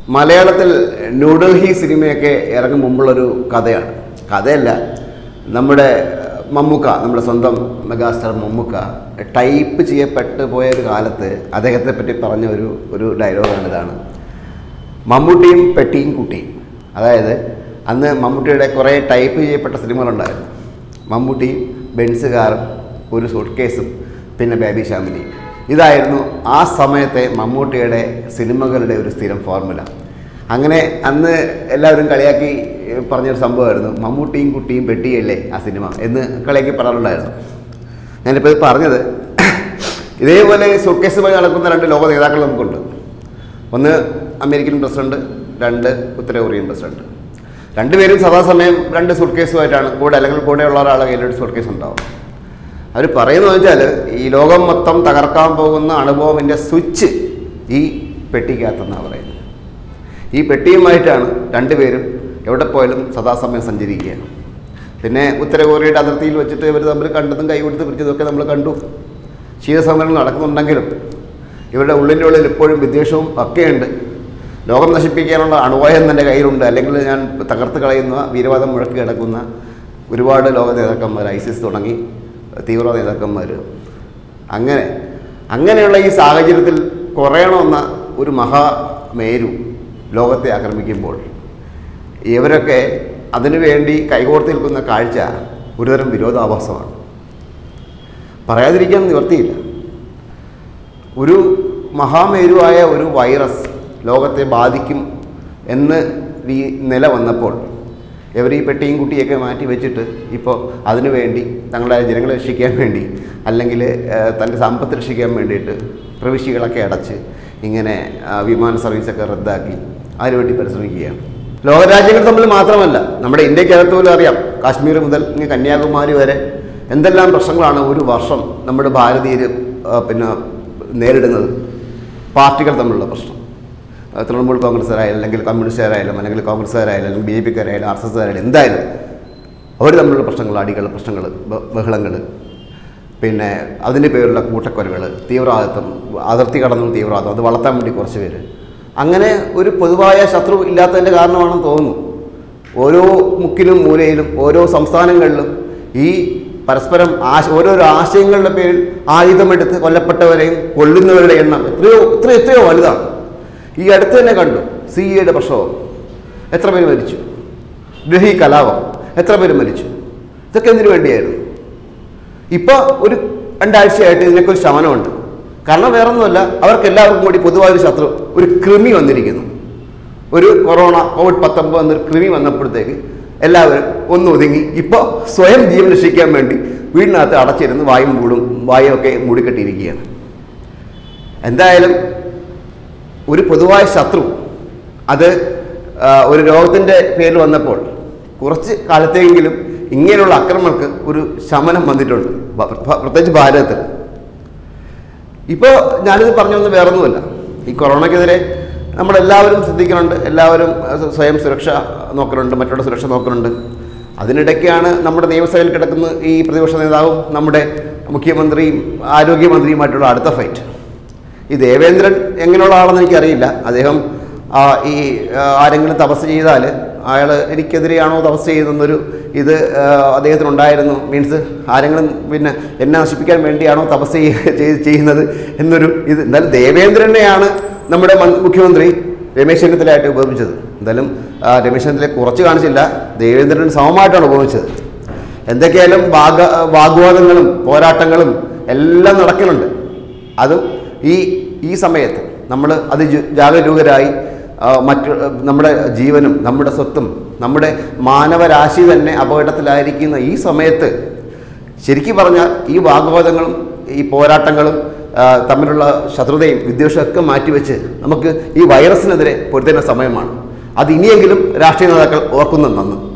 മലയാളത്തിൽ ന്യൂഡൽഹി സിനിമയൊക്കെ ഇറങ്ങും മുമ്പുള്ളൊരു കഥയാണ് കഥയല്ല നമ്മുടെ മമ്മൂക്ക നമ്മുടെ സ്വന്തം മെഗാസ്റ്റാർ മമ്മൂക്ക ടൈപ്പ് ചെയ്യപ്പെട്ട് പോയ ഒരു കാലത്ത് അദ്ദേഹത്തെ പറ്റി പറഞ്ഞ ഒരു ഒരു ഡയലോഗാണ് ഇതാണ് മമ്മൂട്ടിയും പെട്ടിയും കുട്ടിയും അതായത് അന്ന് മമ്മൂട്ടിയുടെ കുറേ ടൈപ്പ് ചെയ്യപ്പെട്ട സിനിമകളുണ്ടായിരുന്നു മമ്മൂട്ടിയും ബെൻസ് കാറും ഒരു സൂട്ട് കേസും പിന്നെ ബേബി ശാമിലിയും ഇതായിരുന്നു ആ സമയത്തെ മമ്മൂട്ടിയുടെ സിനിമകളുടെ ഒരു സ്ഥിരം ഫോർമുല അങ്ങനെ അന്ന് എല്ലാവരും കളിയാക്കി ഏഹ്, പറഞ്ഞൊരു സംഭവമായിരുന്നു മമ്മൂട്ടിയും കുട്ടിയും പെട്ടിയല്ലേ ആ സിനിമ എന്ന് കളിയാക്കി പറയാറുണ്ടായിരുന്നു ഞാനിപ്പോൾ ഇത് പറഞ്ഞത് ഇതേപോലെ സൂട്ട്കേസുമായി നടക്കുന്ന രണ്ട് ലോക നേതാക്കൾ നമുക്കുണ്ട് ഒന്ന് അമേരിക്കൻ പ്രസിഡന്റ് രണ്ട് ഉത്തര കൊറിയൻ പ്രസിഡന്റ് രണ്ടുപേരും സദാസമയം രണ്ട് സൂട്ട് കേസുമായിട്ടാണ് കൂടെ അല്ലെങ്കിൽ കൂടെയുള്ള ഒരാളെ കയ്യിലൊരു സൂട്ട് കേസ് ഉണ്ടാവും അവർ പറയുന്നത് വെച്ചാൽ ഈ ലോകം മൊത്തം തകർക്കാൻ പോകുന്ന അണുബോംബിൻ്റെ സ്വിച്ച് ഈ പെട്ടിക്കകത്തെന്നാണ് പറയുന്നത് ഈ പെട്ടിയുമായിട്ടാണ് രണ്ടുപേരും എവിടെ പോയാലും സദാസമയം സഞ്ചരിക്കുകയാണ് പിന്നെ ഉത്തര കൊറിയയുടെ അതിർത്തിയിൽ വെച്ചിട്ട് ഇവർ തമ്മിൽ കണ്ടതും കൈ കൊടുത്ത് പിടിച്ചതൊക്കെ നമ്മൾ കണ്ടു ശീതസമരങ്ങൾ നടക്കുന്നുണ്ടെങ്കിലും ഇവരുടെ ഉള്ളിൻ്റെ ഉള്ളിൽ ഇപ്പോഴും വിദ്വേഷവും ഒക്കെയുണ്ട് ലോകം നശിപ്പിക്കാനുള്ള അണുവായം എൻ്റെ കയ്യിലുണ്ട് അല്ലെങ്കിൽ ഞാൻ തകർത്ത് കളയുന്ന വീരവാദം മുഴക്കി കിടക്കുന്ന ഒരുപാട് ലോക നേതാക്കന്മാർ ഐസിസ് തുടങ്ങി തീവ്ര നേതാക്കന്മാർ അങ്ങനെ അങ്ങനെയുള്ള ഈ സാഹചര്യത്തിൽ കുറയണമെന്ന ഒരു മഹാമേരു ലോകത്തെ ആക്രമിക്കുമ്പോൾ ഇവരൊക്കെ അതിനുവേണ്ടി കൈകോർത്ത് നിൽക്കുന്ന കാഴ്ച ഒരുതരം വിരോധാഭാസമാണ് പറയാതിരിക്കാൻ നിവർത്തിയില്ല ഒരു മഹാമേരുവായ ഒരു വൈറസ് ലോകത്തെ ബാധിക്കും എന്ന് ഈ നില വന്നപ്പോൾ ഇവർ ഈ പെട്ടിയും കുട്ടിയൊക്കെ മാറ്റി വെച്ചിട്ട് ഇപ്പോൾ അതിനു വേണ്ടി തങ്ങളുടെ ജനങ്ങളെ രക്ഷിക്കാൻ വേണ്ടി അല്ലെങ്കിൽ ഏഹ്, തൻ്റെ സമ്പത്ത് രക്ഷിക്കാൻ വേണ്ടിയിട്ട് പ്രവിശ്യകളൊക്കെ അടച്ച് ഇങ്ങനെ ആ, വിമാന സർവീസൊക്കെ റദ്ദാക്കി അതിനുവേണ്ടി പരിശ്രമിക്കുകയാണ് ലോകരാജ്യങ്ങൾ തമ്മിൽ മാത്രമല്ല നമ്മുടെ ഇന്ത്യക്കകത്ത് പോലും അറിയാം കാശ്മീർ മുതൽ ഇങ്ങ് കന്യാകുമാരി വരെ എന്തെല്ലാം പ്രശ്നങ്ങളാണ് ഒരു വർഷം നമ്മുടെ ഭാരതീയർ ആ, പിന്നെ നേരിടുന്നത് പാർട്ടികൾ തമ്മിലുള്ള പ്രശ്നം ആ, തൃണമൂൽ കോൺഗ്രസ്സുകാരായാലും അല്ലെങ്കിൽ കമ്മ്യൂണിസ്റ്റുകാരായാലും അല്ലെങ്കിൽ കോൺഗ്രസ്സുകാരായാലും അല്ലെങ്കിൽ ബി ജെ പിക്കാരായാലും ആർ എസ് എസ്സുകാരായാലും എന്തായാലും അവർ തമ്മിലുള്ള പ്രശ്നങ്ങൾ അടികൾ പ്രശ്നങ്ങൾ ബഹളങ്ങൾ പിന്നെ അതിൻ്റെ പേരിലുള്ള കൂട്ടക്കൊലകൾ തീവ്രവാദിത്വം അതിർത്തി കടന്നുള്ള തീവ്രവാദം അത് വളർത്താൻ വേണ്ടി കുറച്ച് പേര് അങ്ങനെ ഒരു പൊതുവായ ശത്രു ഇല്ലാത്തതിൻ്റെ കാരണമാണെന്ന് തോന്നുന്നു ഓരോ മുക്കിലും മൂലയിലും ഓരോ സംസ്ഥാനങ്ങളിലും ഈ പരസ്പരം ആശ ഓരോരോ ആശയങ്ങളുടെ പേരിൽ ആയുധമെടുത്ത് കൊല്ലപ്പെട്ടവരെയും കൊല്ലുന്നവരുടെ എണ്ണം എത്രയോ എത്രയോ എത്രയോ വലുതാണ് ഈ അടുത്ത് തന്നെ കണ്ടു സി എയുടെ പ്രക്ഷോഭം എത്ര പേര് മരിച്ചു ഡൽഹി കലാപം എത്ര പേര് മരിച്ചു ഇതൊക്കെ എന്തിനു വേണ്ടിയായിരുന്നു ഇപ്പോൾ ഒരു രണ്ടാഴ്ചയായിട്ട് ഇതിനൊക്കെ ഒരു ശമനമുണ്ട് കാരണം വേറൊന്നുമല്ല അവർക്ക് എല്ലാവർക്കും കൂടി പൊതുവായൊരു ശത്രു ഒരു കൃമി വന്നിരിക്കുന്നു ഒരു കൊറോണ കോവിഡ് പത്തൊമ്പത് എന്നൊരു കൃമി വന്നപ്പോഴത്തേക്ക് എല്ലാവരും ഒന്ന് ഒതുങ്ങി ഇപ്പോൾ സ്വയം ജീവൻ രക്ഷിക്കാൻ വേണ്ടി വീടിനകത്ത് അടച്ചിരുന്ന് വായും മൂടും വായുമൊക്കെ മൂടിക്കെട്ടിയിരിക്കുകയാണ് എന്തായാലും ഒരു പൊതുവായ ശത്രു അത് ആ, ഒരു രോഗത്തിൻ്റെ പേരിൽ വന്നപ്പോൾ കുറച്ച് കാലത്തെങ്കിലും ഇങ്ങനെയുള്ള അക്രമങ്ങൾക്ക് ഒരു ശമനം വന്നിട്ടുണ്ട് ബ- പ്ര- പ്രത്യേകിച്ച് ഭാരതത്തിൽ ഇപ്പോൾ ഞാനിത് പറഞ്ഞൊന്നും വേറൊന്നുമല്ല ഈ കൊറോണയ്ക്കെതിരെ നമ്മളെല്ലാവരും ശ്രദ്ധിക്കുന്നുണ്ട് എല്ലാവരും അഹ് സ്വയം സുരക്ഷ നോക്കുന്നുണ്ട് മറ്റുള്ള സുരക്ഷ നോക്കുന്നുണ്ട് അതിനിടയ്ക്കാണ് നമ്മുടെ നിയമസഭയിൽ കിടക്കുന്ന ഈ പ്രതിപക്ഷ നേതാവും നമ്മുടെ മുഖ്യമന്ത്രിയും ആരോഗ്യമന്ത്രിയുമായിട്ടുള്ള അടുത്ത ഫൈറ്റ് ഈ ദേവേന്ദ്രൻ എങ്ങനെയുള്ള ആളെന്ന് എനിക്കറിയില്ല അദ്ദേഹം ആ, ഈ ആ, ആരെങ്കിലും തപസ് ചെയ്താൽ അയാൾ എനിക്കെതിരെയാണോ തപസ് ചെയ്തെന്നൊരു ഇത് ആ, അദ്ദേഹത്തിനുണ്ടായിരുന്നു മീൻസ് ആരെങ്കിലും പിന്നെ എന്നെ നശിപ്പിക്കാൻ വേണ്ടിയാണോ തപസ് ചെയ്യ- ചെയ്ത് ചെയ്യുന്നത് എന്നൊരു ഇത് എന്തായാലും ദേവേന്ദ്രനെയാണ് നമ്മുടെ മൻ- മുഖ്യമന്ത്രി രമേശ് ചെന്നിത്തലയായിട്ട് ഉപയോഗിച്ചത് എന്തായാലും ആ, രമേശ് ചെന്നിത്തല കുറച്ച് കാണിച്ചില്ല ദേവേന്ദ്രന് സമമായിട്ടാണ് ഉപയോഗിച്ചത് എന്തൊക്കെയായാലും വാഗ വാഗ്വാദങ്ങളും പോരാട്ടങ്ങളും എല്ലാം നടക്കുന്നുണ്ട് അതും ഈ ഈ സമയത്ത് നമ്മൾ അത് ജ- ജാഗരൂകരായി ആ, മറ്റു നമ്മുടെ ജീവനും നമ്മുടെ സ്വത്തും നമ്മുടെ മാനവരാശി തന്നെ അപകടത്തിലായിരിക്കുന്ന ഈ സമയത്ത് ശരിക്കും പറഞ്ഞാൽ ഈ വാഗ്വാദങ്ങളും ഈ പോരാട്ടങ്ങളും ആ, തമ്മിലുള്ള ശത്രുതയും വിദ്വേഷമൊക്കെ മാറ്റിവെച്ച് നമുക്ക് ഈ വൈറസിനെതിരെ പൊരുത്തേണ്ട സമയമാണ് അത് ഇനിയെങ്കിലും രാഷ്ട്രീയ നേതാക്കൾ ഓർക്കുന്നത് നന്ന്